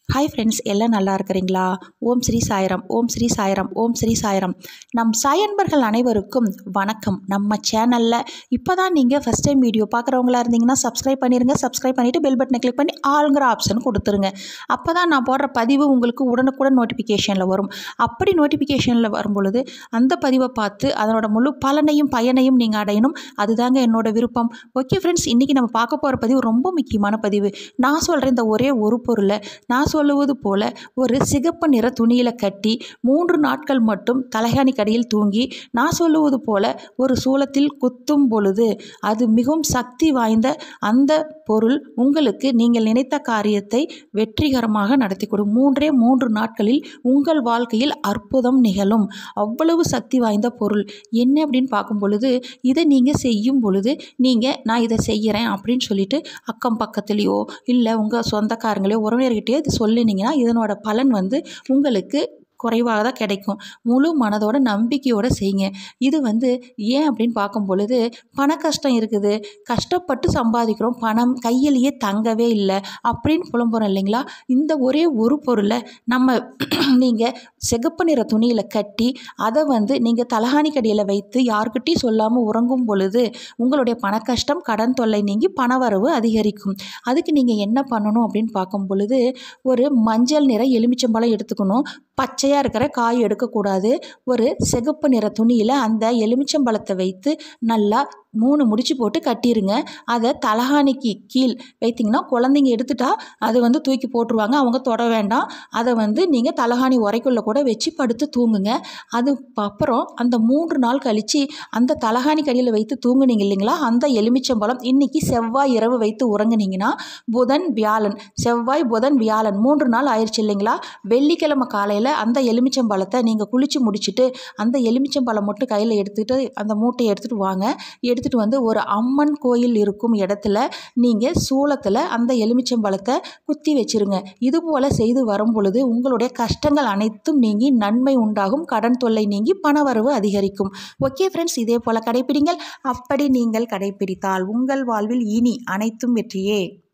hi friends எல்லாம் நல்லா இருக்கிறீங்களா ஓம் ஸ்ரீ சாய்ராம் ஓம் ஸ்ரீ சாய்ராம் ஓம் ஸ்ரீ சாய்ராம் நம் சாயன்பர்கள் அனைவருக்கும் வணக்கம் நம்ம சேனலில் இப்போ தான் நீங்கள் ஃபஸ்ட் டைம் வீடியோ பார்க்குறவங்களா இருந்தீங்கன்னா சப்ஸ்கிரைப் பண்ணிடுங்க சப்ஸ்கிரைப் பண்ணிவிட்டு பெல் பட்டனை கிளிக் பண்ணி ஆளுங்கிற ஆப்ஷன் கொடுத்துருங்க அப்போ தான் நான் போடுற பதிவு உங்களுக்கு உடனுக்குடன் நோட்டிஃபிகேஷனில் வரும் அப்படி நோட்டிஃபிகேஷனில் வரும் பொழுது அந்த பதிவை பார்த்து அதனோட முழு பலனையும் பயனையும் நீங்கள் அடையணும் அதுதாங்க என்னோட விருப்பம் ஓகே ஃப்ரெண்ட்ஸ் இன்றைக்கி நம்ம பார்க்க போகிற பதிவு ரொம்ப முக்கியமான பதிவு நான் சொல்கிற இந்த ஒரே ஒரு பொருளை நான் சொல்லுவது போல ஒரு சிகப்பு நிற துணியில் கட்டி மூன்று நாட்கள் மட்டும் தலைகாணி கடையில் தூங்கி நான் சொல்லுவது போல ஒரு சூலத்தில் குத்தும் பொழுது அது மிகவும் சக்தி வாய்ந்த அந்த பொருள் உங்களுக்கு நீங்கள் நினைத்த காரியத்தை வெற்றிகரமாக நடத்தி கொடும் மூன்றே மூன்று நாட்களில் உங்கள் வாழ்க்கையில் அற்புதம் நிகழும் அவ்வளவு சக்தி வாய்ந்த பொருள் என்ன அப்படின்னு பார்க்கும் பொழுது இதை நீங்கள் செய்யும் பொழுது நீங்கள் நான் இதை செய்கிறேன் அப்படின்னு சொல்லிட்டு அக்கம் பக்கத்துலேயோ இல்லை உங்கள் சொந்தக்காரங்களையோ உறவினர்கிட்டயோ இது சொல்லினீங்கன்னா இதனோட பலன் வந்து உங்களுக்கு குறைவாக தான் கிடைக்கும் முழு மனதோட நம்பிக்கையோடு செய்யுங்க இது வந்து ஏன் அப்படின்னு பார்க்கும் பொழுது பண கஷ்டம் இருக்குது கஷ்டப்பட்டு சம்பாதிக்கிறோம் பணம் கையிலேயே தங்கவே இல்லை அப்படின்னு புலம்புறோம் இல்லைங்களா இந்த ஒரே ஒரு பொருளை நம்ம நீங்கள் சிகப்பு நிற துணியில் கட்டி அதை வந்து நீங்கள் தலகாணி கடியில் வைத்து யாருக்கிட்டையும் சொல்லாமல் உறங்கும் பொழுது உங்களுடைய பண கஷ்டம் கடன் தொல்லை நீங்கி பணவரவு அதிகரிக்கும் அதுக்கு நீங்கள் என்ன பண்ணணும் அப்படின்னு பார்க்கும் பொழுது ஒரு மஞ்சள் நிற எலுமிச்சம்பழம் எடுத்துக்கணும் பச்சையாக இருக்கிற காய் எடுக்கக்கூடாது ஒரு சிகப்பு நிற துணியில் அந்த எலுமிச்சம்பழத்தை வைத்து நல்லா மூணு முடிச்சு போட்டு கட்டிடுங்க அதை தலகாணிக்கு கீழ் வைத்திங்கன்னா குழந்தைங்க எடுத்துட்டா அது வந்து தூக்கி போட்டுருவாங்க அவங்க தொட வேண்டாம் அதை வந்து நீங்கள் தலகாணி உரைக்குள்ளே கூட வச்சு படுத்து தூங்குங்க அது அப்புறம் அந்த மூன்று நாள் கழித்து அந்த தலகாணி கடியில் வைத்து தூங்குனீங்க இல்லைங்களா அந்த எலுமிச்சம்பழம் இன்றைக்கி செவ்வாய் இரவு வைத்து உறங்குனீங்கன்னா புதன் வியாழன் செவ்வாய் புதன் வியாழன் மூன்று நாள் ஆயிடுச்சு இல்லைங்களா வெள்ளிக்கிழமை காலையில் அந்த எலுமிச்சம்பழத்தை நீங்கள் குளித்து முடிச்சுட்டு அந்த எலுமிச்சம்பழம் மட்டும் கையில் எடுத்துகிட்டு அந்த மூட்டையை எடுத்துகிட்டு வாங்க எடுத்துகிட்டு வந்து ஒரு அம்மன் கோயில் இருக்கும் இடத்துல நீங்கள் சூளத்தில் அந்த எலுமிச்சம்பழத்தை குத்தி வச்சிருங்க இது போல் செய்து வரும் பொழுது உங்களுடைய கஷ்டங்கள் அனைத்தும் நீங்கி நன்மை உண்டாகும் கடன் தொல்லை நீங்கி பணவரவு அதிகரிக்கும் ஓகே ஃப்ரெண்ட்ஸ் இதே போல் கடைப்பிடிங்கள் அப்படி நீங்கள் கடைப்பிடித்தால் உங்கள் வாழ்வில் இனி அனைத்தும் வெற்றியே